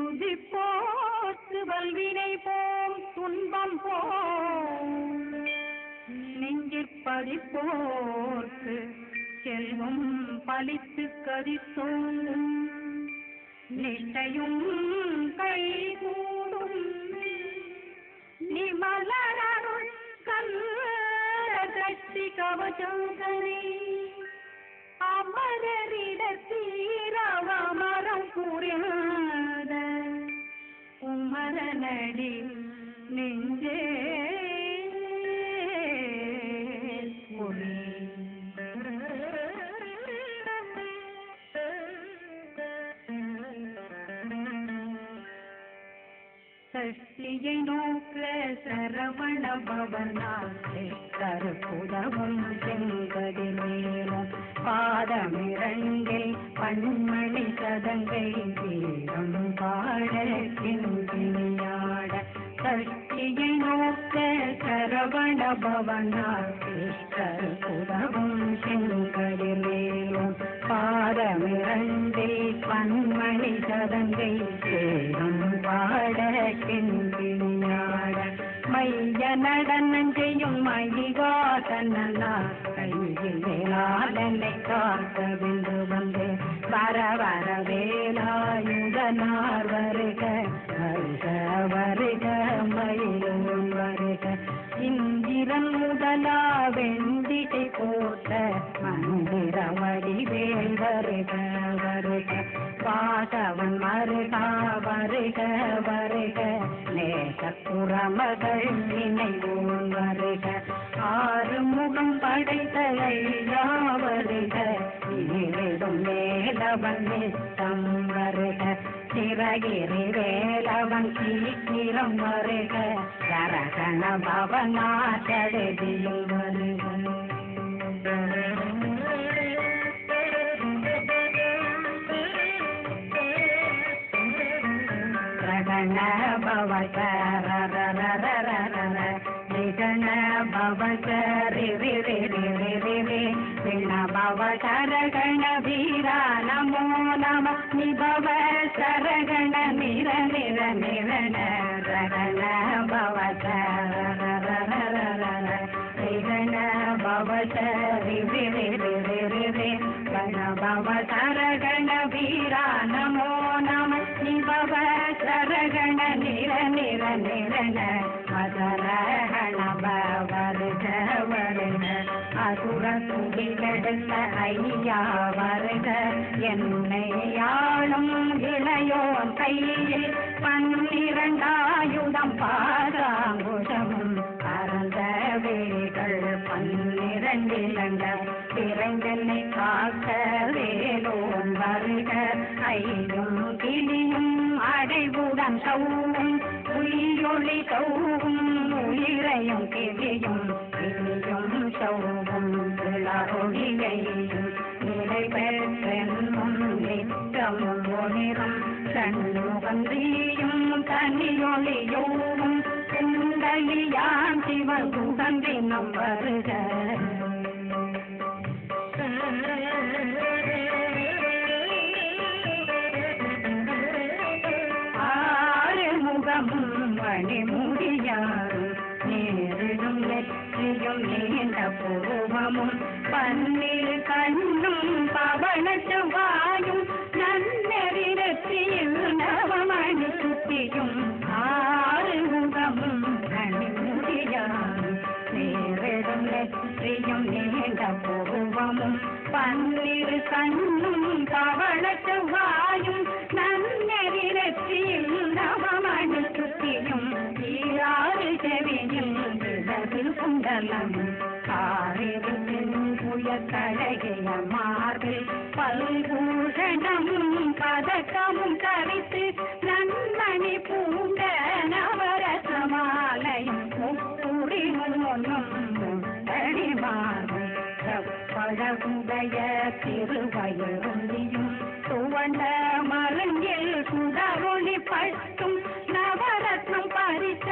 துதிப்போர்க்கு வல்வினை போம் துன்பம் போம் நெஞ்சிற் பதிப்போர்க்கு செல்வம் பலித்து கதித்தோங்கும் நிச்சயும் கைகூடும் நிமலருள் கல்வி கவச்சங்கனே அமரரிடத்தீரவமரம் புரியாத உமரனடி நெஞ்சே பொறி சஷ்டியை நோக்க சரவண பவனாசே கருப்புதவும் செங்கதிலேனும் பாதமிரண்டில் பன்மணி சதங்கை வீரம் பாட கிண்கிணியாட சஷ்டியை நோக்க சரவண பவனாசே கருப்புதவும் செங்கதிலேனும் பாதமிரண்டில் பன்மணி சதங்கை சேரும் பாட கிண்கிணியாட மைய நடனம் செய்யும் மகிகாசனா கையில் வேளாளனை காக்க வென்று வந்து வர வர வேலாயுதனார் வருக வருக வருக மயிலும் வருக இந்திரன் முதலா வெண்டிசை போட்ட மந்திர வடிவேல் வருக வருக பாசவன் மருகா வருக வருக நேச புறமகள் நினைவோன் வருக ஆறு முகம் படைத்த ஐயா வருக இனிவிடும் மேலவன் நித்தம் வருக சிறகிரி வேலவன் சீக்கிரம் வருக சரகண பவனாச்சடியில் ரகண பவ நிகண பவ ரி ரி ரி ரி ரி ரி ரி விண பவ சரகண வீரா நமோ நம நிபவ சரகண நிர நிர நிரண ரகண பவ நிகண பவ ரி ரி ரி ரி ரி ரி ரி கண பவ சரகண வீரா நமோ நம நிபவ சரகண நிர நிர நிரண மதரகண வருக வருக அசுர துகிலெடுத்த ஐயா வருக என்னை யாழும் இளையோன் கையில் பன்னிரண்டாயுதம் பாதாங்குஷமும் பரந்த வேகள் பன்னிரண்டிலங்க பிறந்தனை காக்க வேலோன் வருக ஐயும் கிளியும் அடைவுடன் சௌவும் உயிரொளி சௌவும் உயிரையும் கிளியும் கிளியும் சௌவும் விழாரொழியையும் நிலை பெற்றென்னும் நித்தமும் ஒளிரும் சண்முகந்தியும் தனியொளியோவும் குண்டலியான் சிவன் குகந்தினம் வருக ஆறுமுகமும் மணிமுடியாரும் நேரிடும் நெற்றியும் நீண்ட பூர்வமும் பன்னிரு கண்ணும் பவனத்து வாயும் நன்னெறிடத்தில் நவமணி சுத்தியும் ஆறுமுகமும் மணிமுடியாரும் நேரிடும் நெற்றியும் நீண்ட பூர்வமும் பன்னிரு கண்ணும் பவனத்து வாயும் நன்னெறிடத்தில் நவமணி சுத்தியும் ஈராறு செவியும் விதவில் குண்டலம் ஆறிருக்கும் புயக்கழகிய மார்பில் பல்பூஷணமும் பதக்கமும் கரித்து நன்மணி பூண்ட நவரச மாலையும் முப்புரி முன்னும் தனிமாறும் பழகுடைய திருவயருந்தியும் சுவண்ட மருங்கில் சுடரொளி பட்டும் நவரத்னம் பறித்த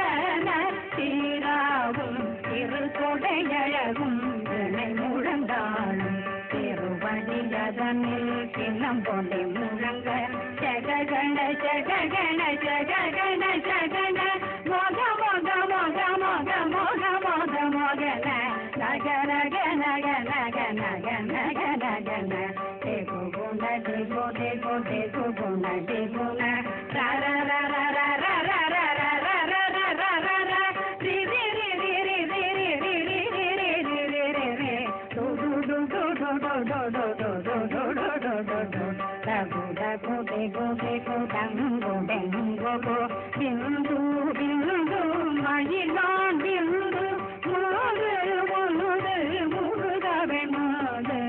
நற்சீராவும் திரு கொடையழகும் இணை முழந்தாளும் திருவடி மதியதனில் சின்னம் போண்டே முழங்க ஜககண ஜககண ஜககண ஜகண மோக மோக மோக மோக மோக மோக மோகன நகர கன கன கன கன கன கன தேகு குண தேகு தேகு தேகு குண தேகுண ர ர ர ர ர ர ர ர ர ர ர ர ர ர ர ரி ரி ரி ரி ரி ரி ரி ரி ரி ரி ரி ரி ரி ரி ரி டு டு டு டு டு டு டு டு டு டு டு டு டு டு டு டகு டகு டெகு டெகு டங்கு டெங்கு கு பிந்து பிந்து மயிலான் பிந்து முழுது முழுது முழுதவே முழுது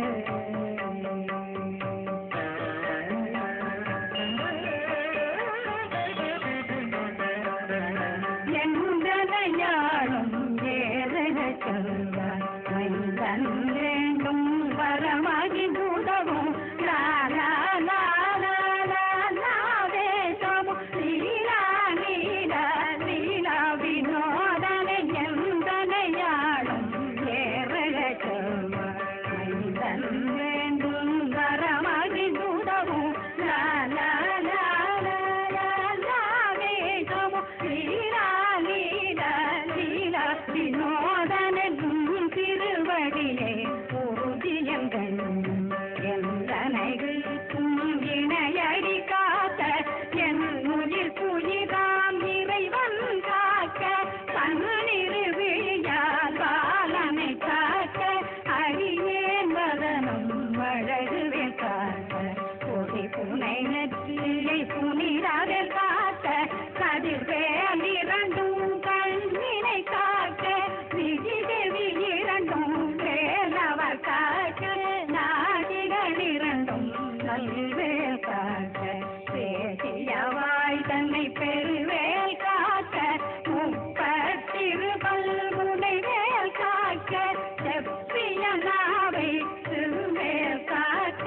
எந்தனையாளும் ஏதன சொல்வார் மைந்தன் வேண்டும் வரமாகி உதவும் லா லா லா லா லா லா வேஷமும் லீலா லீலா லீலா வினோதனை எந்தனையாளும் ஏறக சொல்வார் மைந்தன் வேண்டும் வரமாகி உதவும் லா லா லா லா லா லா வேஷமும் லீலா லீலா லீலா வினோதனும் திருவடியே உறுதியங்கள் எந்தனைகளுக்கும் இணையடி காத்த என் உயிர் புயிராம் இறைவன் காக்க பன்னிரு விழியால் பாலனை காக்க அடியேன் வதனம் வழகுவே காக்க கொடி புனை நெற்றியை புனிதாவே காக்க கதிர்வேல் இரண்டும் கண்ணினை காக்க விஜிதேவி இரண்டும் வேலவர் காக்க நாடிகள் இரண்டும் நல்வேல் காக்க பேசியவாய் தன்னை பெருவேல் காக்க முப்பத்திரு பல்முனை வேல் காக்க செப்பிய நாவை திருவேல் காக்க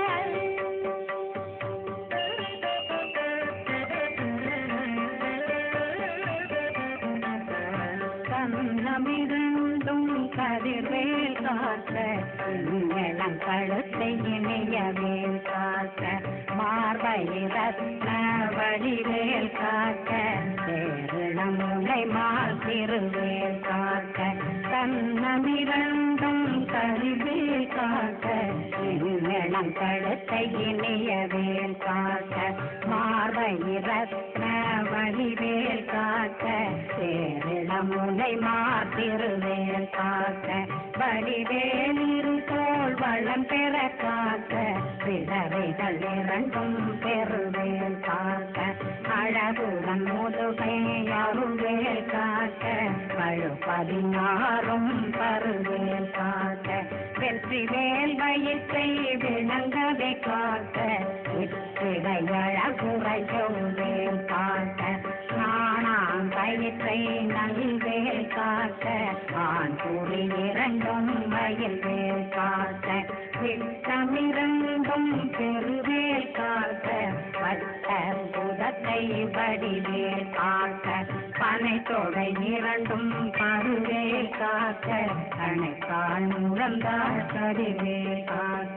கண்ணமிருந்தும் கதிர்வேல் காக்க இளம் கழுத்தை இணையவேல் காக்க மார்பை ரத்ன வடிவேல் காக்க சேரணம் முனை மால் திருவேல் காக்க கண்ணமிரண்டும் கதிர்வேல் காக்க இளம் கழுத்தை இணையவேல் காக்க மார்பை ரத்ன வடிவேல் காக்க சேரிடம் முனை மாத்திருவேல் காக்க வடிவேல் இரு தோல் வளம் பெற காக்க விடவைகள் இரண்டும் பெருவேல் காக்க அழகுடன் முதுகை அருவேல் காக்க வழு பதினாறும் பருவேல் காக்க வெற்றி வேல் வயிற்றை விளங்கவே காக்க இத்திடை அழகுரை செவ்வேல் காக்க நானாம் கயிற்றை நல்வேல் காக்க ஆண் குறி இரண்டும் மயில் வேல் காக்க விட்டமிரண்டும் பெருவேல் காக்க வட்ட புதத்தை வடிவேல் காக்க பனை தொடை இரண்டும் பருவேல் காக்க கணைக்கால் முழந்தாள் கடிவேல் காக்க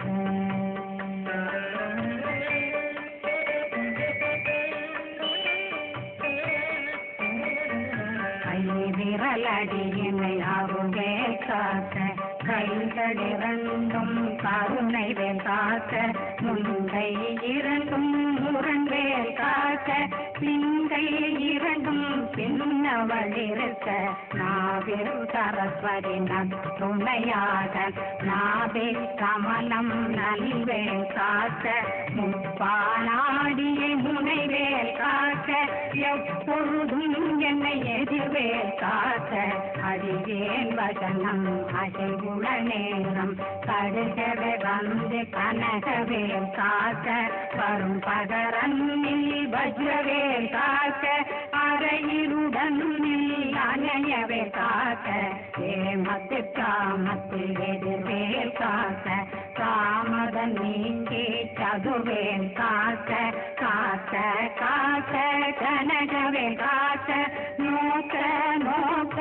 கை விரலடியினை அருவே காக்க கைகளிரண்டும் கருணை வேல் காக்க முந்தை இரண்டும் முரண்வேல் காக்க பிங்கை இரண்டும் பின்னவளிருக்க நாவில் சரஸ்வதி துணையாக நாவே கமலம் நல்வேல் காக்க முப்பானாடியை முனைவேல் காக்க எப்பொழுதும் என்னை எதிர்வேல் காக்க அடியேன் வசனம் அசைவுள நேரம் கடுகவே வந்து கனகவேல் காக்க வரும் பகரன்னில் வஜ்ரவேல் காக்க அறையிருடன் அணையவே காக்க ஏமத்து காமத்தில் எதிர்வேல் காக்க காமதன் நீங்கி சதுவேல் காக்க காக்க காக்க கனகவே காக்க நோக்க நோக்க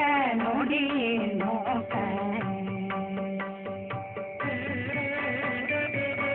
நொடியே நோக்க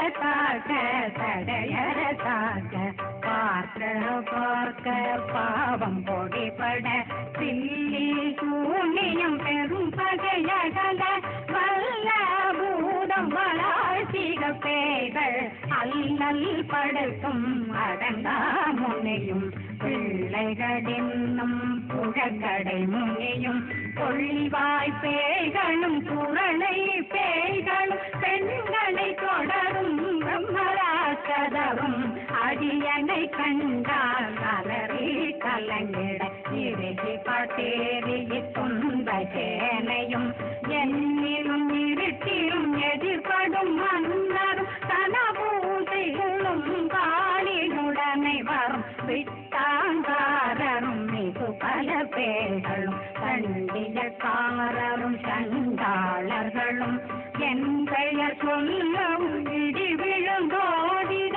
தாக்க தடையற தாக்க பார்க்க பார்க்க பாவம் பொடிபட சில்லி சூனியம் பெரும் பகையகல வல்ல பூதம் வளாசிக பேய்கள் அல்லல் படுத்தும் அடங்கா முனையும் பிள்ளைகளின்னும் புழக்கடை முனியும் கொள்ளிவாய் பேய்களும் குரலை பேய்களும் பெண்களை தொடரும் பிரம்மராக்கதரும் அடியனை கண்டால் அலறி கலங்கிட இறுதி பட்டேறிய துன்ப சேனையும் என்னிலும் இருட்டிலும் எதிர்படும் மன்னரும் தனபூசைகளும் காலினுடனை வரும் விட்டாங்காரரும் மிகு பல பேர்களும் கண்டியக்காரரும் சண்டாளர்களும் என் பெயர் சொல்லவும் இடி விழுந்தோடிட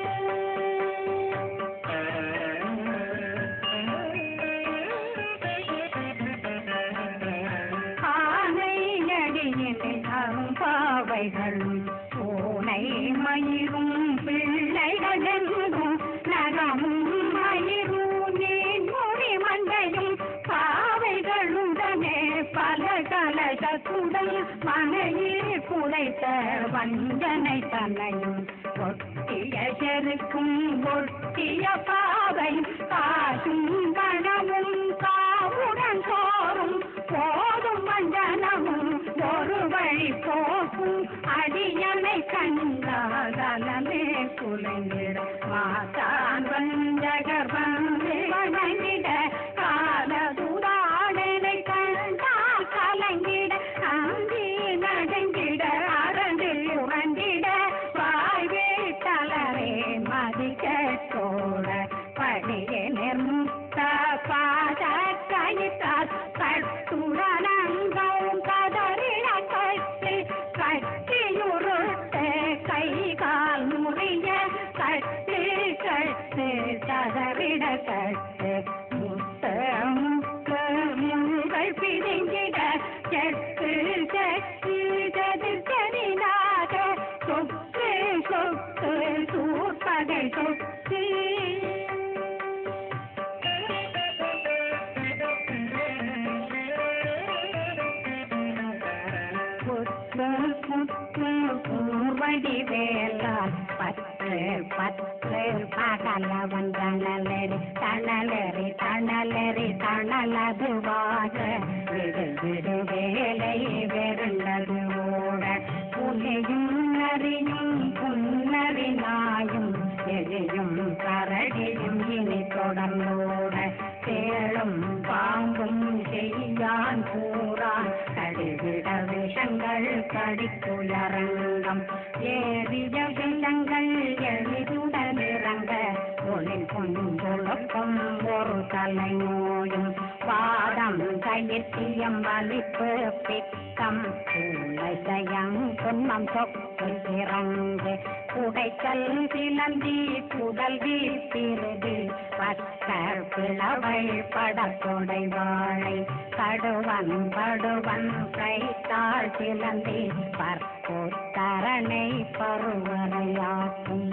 ஆனை அடியினை அரும் பாவைகளும் பூனை மயிரும் பிள்ளைகளெங்கும் நகமும் மயிரும் நீன்மொழி மண்டையும் பாவைகளுடனே பல கலசத்துடன் மனையில் குலைத்த வஞ்சனை தன்னையும் ஒட்டிய செருக்கும் ஒட்டிய பாவை காசும் கணமும் காவுடன் சோறும் போதும் வஞ்சனமும் ஒரு வழி போக்கும் அடியனை கண்டாதலமே குலைந்திட மாதான் வஞ்சகர் வந்து வணங்கிட காலதுடாடனை கண்டால் கலங்கிட அந்தி நடங்கிட அறந்தில் உறங்கிட வாய்வே தளரே மதிக்கோட படியே நிர்முக்த பாத கயித்தால் கட்டுடனங்கவும் கதறிட கட்டி கட்டியுருட்டு கை கால் முறிய கட்டு கட்டு கதறிட கட்டு முத்த முக்க முங்கள் பிரிங்கிட செட்டு செட்டு கதிர்கனினாக சொக்கு சொக்கு சூப்பகை சொக்கு புத்து புத்து பூர்வடி வேலால் பத்து பத்து பகலவன் தணலரி தணலரி தணலரி தணலதுவாக விடு விடு வேலை வெருண்டது ஓட புலியும் நரியும் புன்னரி நாயும் எழியும் கரடியும் இனி தொடர்ந்தோட தேளும் பாம்பும் செய்யான் கூறான் கடிவிட விஷங்கள் கடிக்குயரங்கம் ஏறிய விஷங்கள் எளிதுடன் இறங்க ஒளில் கொண்டொழுக்கும் ஒரு தலை நோயும் வாதம் கயிற்றியம் வலிப்பு பித்தம் சயம் துன்பம் சொக்கு இறங்கு குடைச்சல் சிலந்தி குடல் வீசிருதி பக்கர் பிளவை படத்தொடை வாழை கடுவன் படுவன் கைத்தாள் சிலந்தி பற்போத்தரணை பருவரையாக்கும்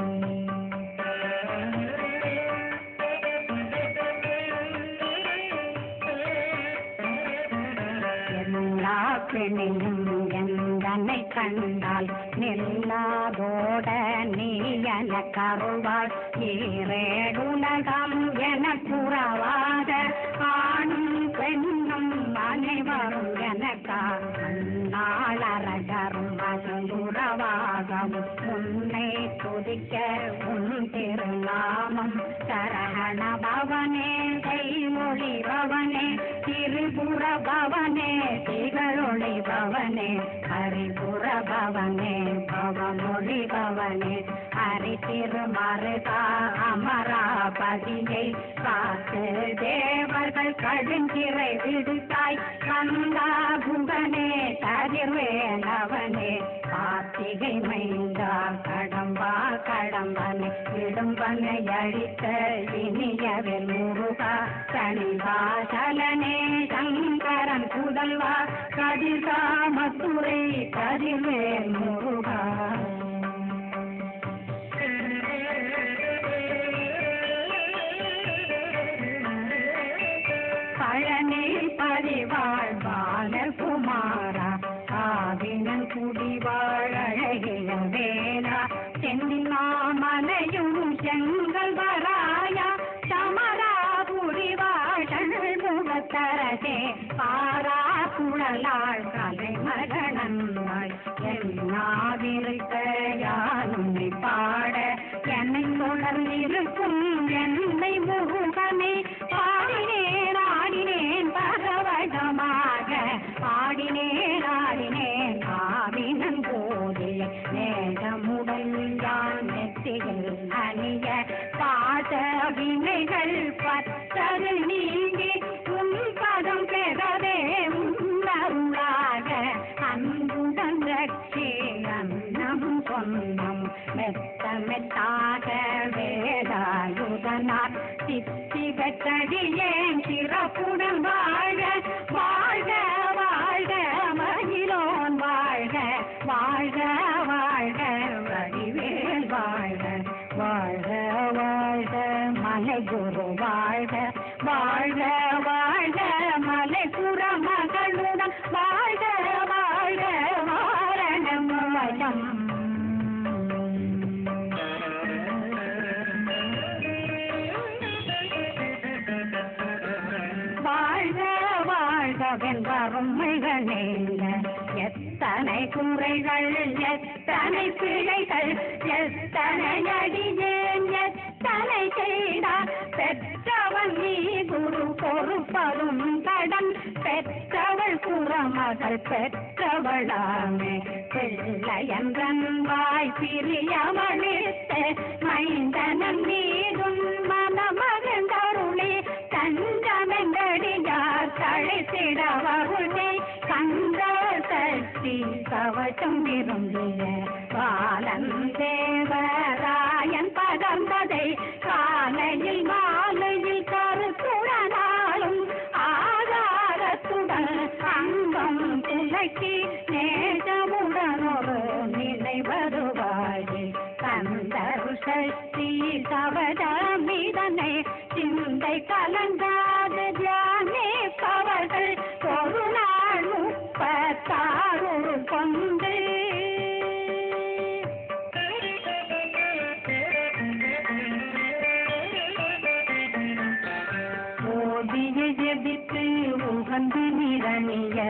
எல்லா பெண்ணையும் எந்தனை கண்டால் நில்லாதோட நீ என கருவாள் ஈரேடுலகம் என புறவாத ஆணும் பெண்ணும் அனைவரும் எனக்கா நாளரகரும் அசுரவாகவும் உன்னை துதிக்க உன் திருநாமம் சரகண பவனே கைமொழி பவனே திரிபுர பவனே திகழொளி பவனே ஹரிபுர பவனே பவமொழி பவனே ஹரி திருமருகா அமராபதியை காத்து தேவர்கள் கடுஞ்சிறை விடுத்தாய் கந்தா புகனே கதிர்வேலவனே கார்த்திகை மைந்தா கடம்பா கடம்பனை இடும்பனை அழித்த இனியவில் முருகா கணிவாசலனே சங்கரன் புதல்வா கதிர்காமத்துறை கதிர்வேல் முருகா கல்லாள் கலை மகனன்மாய் என்னாவிருக்க யானும் நீ பாட என்னை தொடர்ந்திருக்கும் என்னை முருகனை பாடினேன் ஆடினேன் பகவதமாக ஆடினேன் ஆடினேன் ஆவினன் போதில் நேகமுடன் யான் நெத்தியில் அணிய பாத வினைகள் பத்தது நீங்கி உன் பதம் பெறவே உன்னருளாக அன்புடன் ரட்சி அன்னம் சொன்னம் மெத்த மெத்தாக வேதாயுதனார் சித்தி பெற்றடியேன் சிறப்புடன் வாழ வாழ்க வாழ்க மகிழோன் வாழ்க வாழ்க வாழ்க வடிவேல் வாழ்க வாழ்க வாழ்க மலை குரு வாழ்க வாழ்க வாழ்க மலை புற மகளுடன் வாழ்க வாழ்க வாரணம் வயம் வாழ்க வாழ்கவென்றாரும் மிகநேங்க எத்தனை குறைகள் எத்தனை பிழைகள் எத்தனை அடியேன் எத்தனை செய்தார் பெற்றவன் நீ குரு பொறுப்பதும் கடன் பெற்றவள் குறமகள் பெற்றவளாமே பிள்ளையன்றன் வாய் பிரியமளித்து மைந்தனன் மீதும் மனமகந்தருளி தஞ்சமெங்கடியார் தழைத்திட வருளே கந்த சக்தி கவசம் விரும்பிய பாலன் தேவராயன் பகர்ந்ததை காலையில் மாலையில் கருத்துடனாலும் ஆதாரத்துடன் அங்கம் துளக்கி நேசமுடன் ஒரு நிலை வருவாயே கந்தரு சக்தி கவதமிதனை சிந்தை கலங்காத தியானே பவர்கள் ஒரு நாள் முப்பத்தாறு கொண்டு ஓதிய ஜெபித்து உகந்து நிரணிய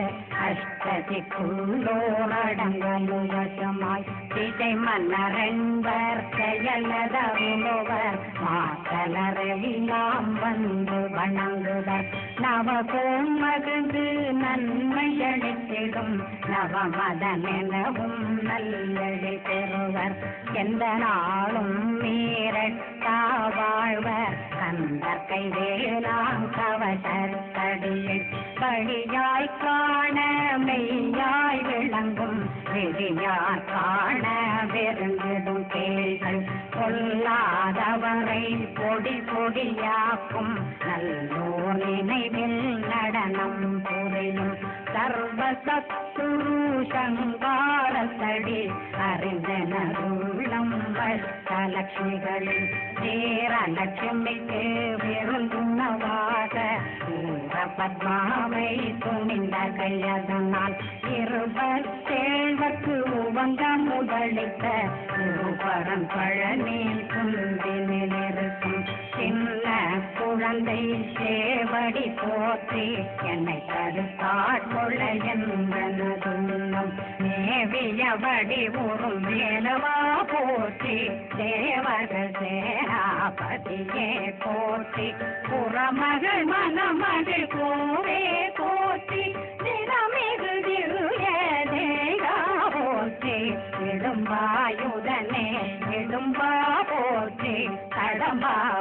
அஷ்டதிக்குள்ளோரடங்கலுவசமாய் திசை மன்னரென்பர் செயலதருளுவர் மாத்தலரெல்லாம் வந்து வணங்குவர் நவகோம் மகிழ்ந்து நன்மையளித்திடும் நவமதமெனவும் நல்லழி பெறுவர் எந்த நாளும் மீறட்டா வாழ்வர் கந்தற்கை வேளாங் கவசத்தடியில் வழியாய் காண மெய்யாய் விளங்கும் விழியார் காண விருந்திடும் கேள்கள் கொல்லாதவரை பொடி பொடியாக்கும் நல்லோர் நினைவில் நடனம் புரியும் சர்வ சத்துரு சங்காரத்தடி அறிந்தனருள்ளம் வஷ்டலட்சுமிகளில் சேரலட்சுமிக்கு விருந்துணவாக ஊர பத்மாவை துணிந்த கையதனால் இருபத்தேழ்வர்க்கு உவங்க முதலித்த உருபரன் பழனி குந்தினில் இருக்கும் சின்ன குழந்தை சேவடி போற்றி என்னை கருத்தாட்கொள்ள என்பனதுள்ளம் மேவியபடி உறும் வேலவா போற்றி தேவர்கள் சேனாபதியே போற்றி புறமகள் மணமகள் கோவே போற்றி திறமிகு திரு தேகா போற்றி இடும்பாயுதனே இடும்பா போற்றி கடம்பா